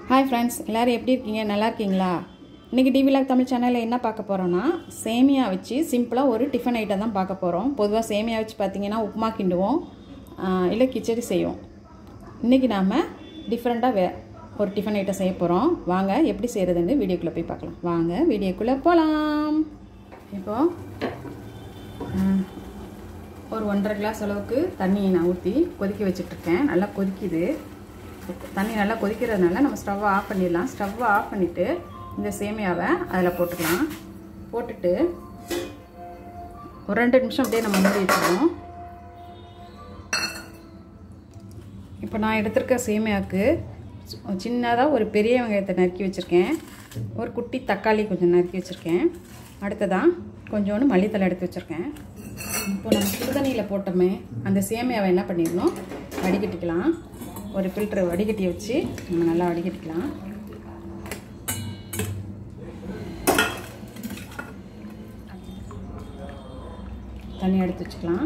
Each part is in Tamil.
ஹாய் ஃப்ரெண்ட்ஸ் எல்லோரும் எப்படி இருக்கீங்க நல்லா இருக்கீங்களா இன்றைக்கி டிவிலாக் தமிழ் சேனலில் என்ன பார்க்க போகிறோன்னா சேமியா வச்சு சிம்பிளாக ஒரு டிஃபன் ஐட்டம் தான் பார்க்க போகிறோம் பொதுவாக சேமியா வச்சு பார்த்தீங்கன்னா உப்புமா கிண்டுவோம் ஆஹ் இல்லை கிச்சடி செய்வோம் இன்றைக்கி நாம் டிஃப்ரெண்ட்டாக வே ஒரு டிஃபன் ஐட்டம் செய்ய போகிறோம் வாங்க எப்படி செய்கிறதுன்னு வீடியோக்குள்ளே போய் பார்க்கலாம் வாங்க வீடியோக்குள்ளே போகலாம் இப்போது ஒரு ஒன்றரை கிளாஸ் அளவுக்கு தண்ணியை நான் ஊற்றி கொதிக்க வச்சிட்ருக்கேன் நல்லா கொதிக்குது தண்ணி நல்லா கொதிக்கிறதுனால நம்ம ஸ்டவ்வை ஆஃப் பண்ணிடலாம் ஸ்டவ்வை ஆஃப் பண்ணிவிட்டு இந்த சேமியாவை அதில் போட்டுக்கலாம் போட்டுட்டு ஒரு ரெண்டு நிமிஷம் அப்படியே நம்ம மூடி வச்சுருவோம் இப்போ நான் எடுத்திருக்க சேமியாவுக்கு சின்னதாக ஒரு பெரிய வெங்காயத்தை நறுக்கி வச்சுருக்கேன் ஒரு குட்டி தக்காளி கொஞ்சம் நறுக்கி வச்சுருக்கேன் அடுத்ததான் கொஞ்சோண்டு மல்லித்தலை எடுத்து வச்சுருக்கேன் இப்போ நம்ம சுடுதண்ணியில் போட்டோமே அந்த சேமியாவை என்ன பண்ணிடணும் வடிகட்டிக்கலாம் ஒரு ஃபில்ட்ரு வடிகட்டியை வச்சு நம்ம நல்லா வடிகட்டிக்கலாம் தண்ணி எடுத்து வச்சுக்கலாம்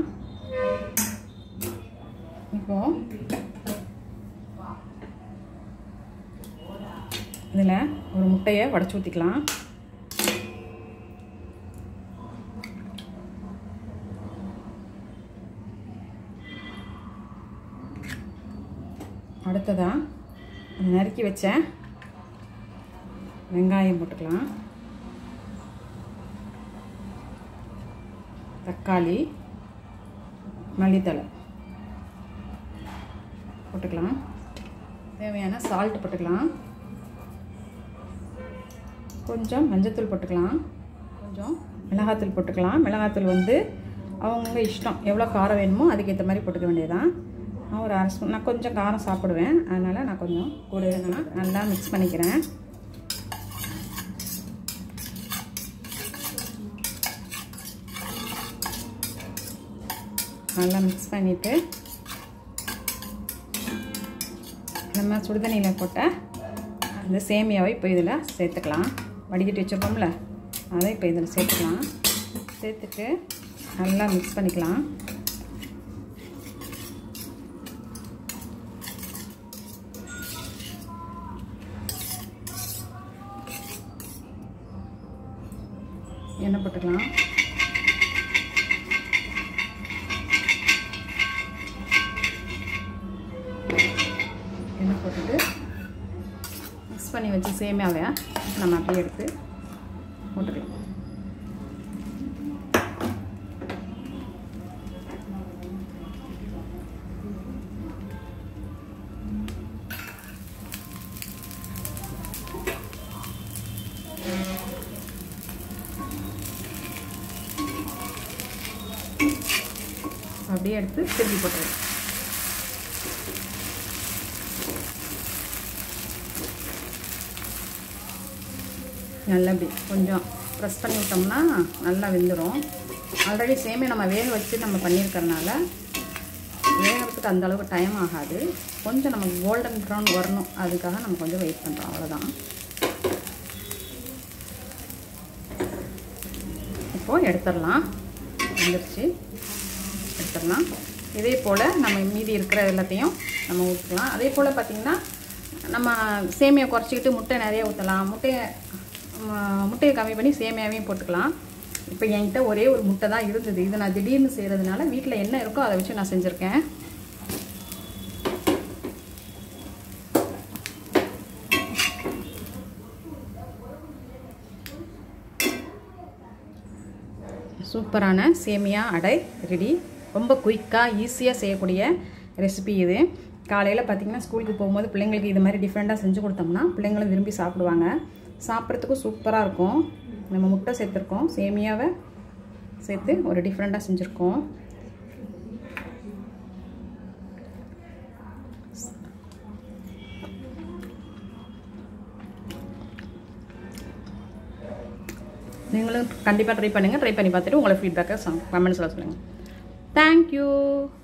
இப்போது இதில் ஒரு முட்டையை உடச்சி ஊற்றிக்கலாம் அடுத்ததாக நறுக்கி வச்ச வெங்காயம் போட்டுக்கலாம் தக்காளி மல்லித்தலை போட்டுக்கலாம் தேவையான சால்ட் போட்டுக்கலாம் கொஞ்சம் மஞ்சத்தூள் போட்டுக்கலாம் கொஞ்சம் மிளகாத்தூள் போட்டுக்கலாம் மிளகாத்தூள் வந்து அவங்கவுங்க இஷ்டம் எவ்வளோ காரம் வேணுமோ அதுக்கேற்ற மாதிரி போட்டுக்க வேண்டியதான் நான் ஒரு அரை ஸ்பூன் நான் கொஞ்சம் காரம் சாப்பிடுவேன் அதனால் நான் கொஞ்சம் கூட நான் நல்லா மிக்ஸ் பண்ணிக்கிறேன் நல்லா மிக்ஸ் பண்ணிவிட்டு நம்ம சுடுதண்ணியில் போட்ட அந்த சேமியாவை இப்போ இதில் சேர்த்துக்கலாம் வடிகட்டி வச்சுருக்கோம்ல அதை இப்போ இதில் சேர்த்துக்கலாம் சேர்த்துட்டு நல்லா மிக்ஸ் பண்ணிக்கலாம் எண்ணெய் போட்டுக்கலாம் எண்ணெய் போட்டுட்டு மிக்ஸ் பண்ணி வச்சு சேமியாவை நம்ம அப்படியே எடுத்து போட்டுக்கலாம் அப்படியே எடுத்து திருப்பி போட்டுருவேன் நல்லா இப்படி கொஞ்சம் ப்ரெஸ் பண்ணி விட்டோம்னா நல்லா வெந்துடும் ஆல்ரெடி சேமே நம்ம வேக வச்சு நம்ம பண்ணியிருக்கறனால வேகிறதுக்கு அந்த அளவுக்கு டைம் ஆகாது கொஞ்சம் நமக்கு கோல்டன் ப்ரௌன் வரணும் அதுக்காக நம்ம கொஞ்சம் வெயிட் பண்ணுறோம் அவ்வளோதான் இப்போது எடுத்துடலாம் வந்துருச்சு எடுத்துடலாம் இதே போல் நம்ம மீதி இருக்கிற எல்லாத்தையும் நம்ம ஊற்றலாம் அதே போல் பார்த்திங்கன்னா நம்ம சேமியை குறைச்சிக்கிட்டு முட்டை நிறைய ஊற்றலாம் முட்டையை முட்டையை கம்மி பண்ணி சேமியாவையும் போட்டுக்கலாம் இப்போ என்கிட்ட ஒரே ஒரு முட்டை தான் இருந்தது இது நான் திடீர்னு செய்கிறதுனால வீட்டில் என்ன இருக்கோ அதை வச்சு நான் செஞ்சுருக்கேன் சூப்பரான சேமியா அடை ரெடி ரொம்ப குயிக்காக ஈஸியாக செய்யக்கூடிய ரெசிபி இது காலையில் பார்த்திங்கன்னா ஸ்கூலுக்கு போகும்போது பிள்ளைங்களுக்கு இது மாதிரி டிஃப்ரெண்ட்டாக செஞ்சு கொடுத்தோம்னா பிள்ளைங்களும் விரும்பி சாப்பிடுவாங்க சாப்பிட்றதுக்கும் சூப்பராக இருக்கும் நம்ம முட்டை சேர்த்துருக்கோம் சேமியாவை சேர்த்து ஒரு டிஃப்ரெண்ட்டாக செஞ்சுருக்கோம் நீங்களும் கண்டிப்பாக ட்ரை பண்ணுங்கள் ட்ரை பண்ணி பார்த்துட்டு உங்களை ஃபீட்பேக்கை கமெண்ட்ஸில் சொல்லுங்கள் தேங்க்யூ